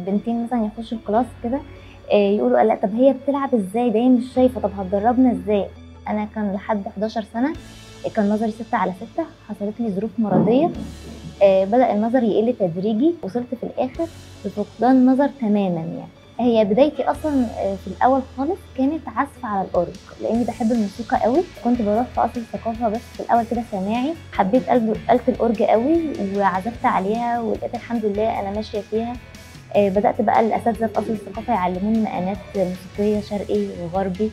بنتين مثلا يخشوا الكلاس كده آه، يقولوا لا طب هي بتلعب ازاي ده هي مش شايفه طب هتدربنا ازاي انا كان لحد 11 سنه كان نظري 6 على 6 حصلت لي ظروف مرضيه آه، بدا النظر يقل تدريجي وصلت في الاخر لفقدان نظر تماما يعني هي بدايتي اصلا آه، في الاول خالص كانت عزف على الاورج لاني بحب الموسيقى قوي كنت بروح في قصر الثقافه بس في الاول كده سماعي حبيت آلة آلة الاورج قوي وعزفت عليها ولقيت الحمد لله انا ماشيه فيها آه، بدات بقى الاساتذه في قصر الثقافه يعلموني مقامات موسيقيه شرقي وغربي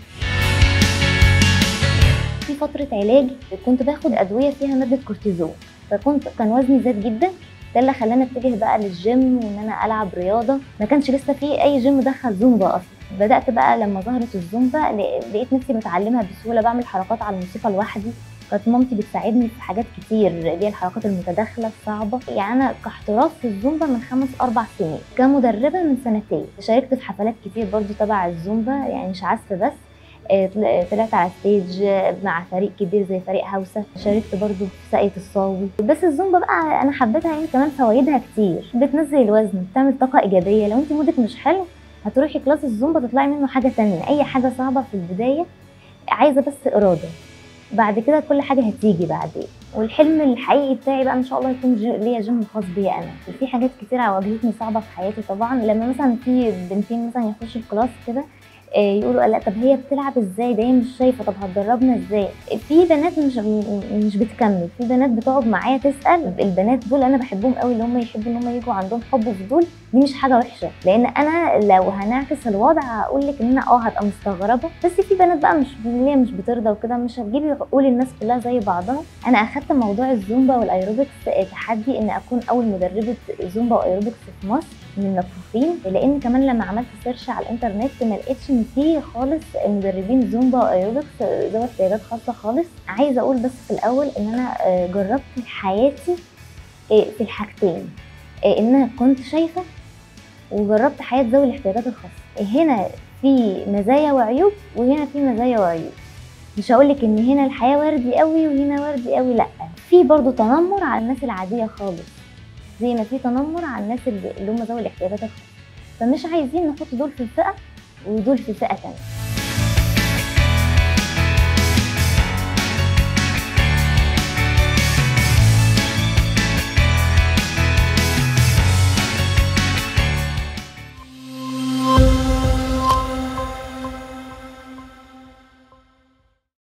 في فتره علاج كنت باخد ادويه فيها ماده كورتيزون فكنت كان وزني زاد جدا ده اللي خلاني اتجه بقى للجيم وان انا العب رياضه ما كانش لسه في اي جيم دخل زومبا اصلا بدات بقى لما ظهرت الزومبا ل- لقيت نفسي بتعلمها بسهوله بعمل حركات على الموسيقى لوحدي كانت مامتي بتساعدني في حاجات كتير اللي هي الحركات المتداخله الصعبه يعني انا كاحتراف في الزومبا من خمس اربع سنين كمدربه من سنتين شاركت في حفلات كتير برضو تبع الزومبا يعني مش عزف بس آه، طل- طلعت على ستيج آه، مع فريق كبير زي فريق هوسه شاركت برضو في ساقية الصاوي بس الزومبا بقى انا حبيتها يعني كمان فوائدها كتير بتنزل الوزن بتعمل طاقه ايجابيه لو انت مودك مش حلو هتروحي كلاس الزومبا تطلعي منه حاجه تانية اي حاجه صعبه في البدايه عايزه بس اراده بعد كده كل حاجه هتيجي بعدين والحلم الحقيقي بتاعي بقى ان شاء الله يكون جي- ليا جيم خاص بيا انا في حاجات كتير واجهتني صعبه في حياتي طبعا لما مثلا في بنتين مثلا يخشوا الكلاس كده آه، يقولوا لا طب هي بتلعب ازاي ده هي مش شايفه طب هتدربنا ازاي في بنات مش م- مش بتكمل في بنات بتقعد معايا تسال البنات دول انا بحبهم قوي اللي هم يحبوا ان هم يجوا عندهم حب وفضول دي مش حاجه وحشه لان انا لو هنعكس الوضع هقول لك ان انا اه هبقى مستغربه بس في بنات بقى مش اللي هي مش بترضى وكده مش هتجيبي عقول الناس كلها زي بعضها انا اخدت موضوع الزومبا والايروبكس تحدي ان اكون اول مدربه زومبا وايروبكس في مصر من المكفوفين لان كمان لما عملت سيرش على الانترنت ما لقيتش ان في خالص مدربين زومبا وايروبكس ذوي احتياجات خاصه خالص عايزه اقول بس في الاول ان انا آه، جربت حياتي آه، في الحاجتين آه، ان انا كنت شايفه وجربت حياه ذوي الاحتياجات الخاصه هنا في مزايا وعيوب وهنا في مزايا وعيوب مش هقولك ان هنا الحياه وردي قوي وهنا وردي قوي لا في برضو تنمر على الناس العاديه خالص زي ما في تنمر على الناس اللي اللي هم ذوي الاحتياجات الخاصه فمش عايزين نحط دول في فئه ودول في فئه تانية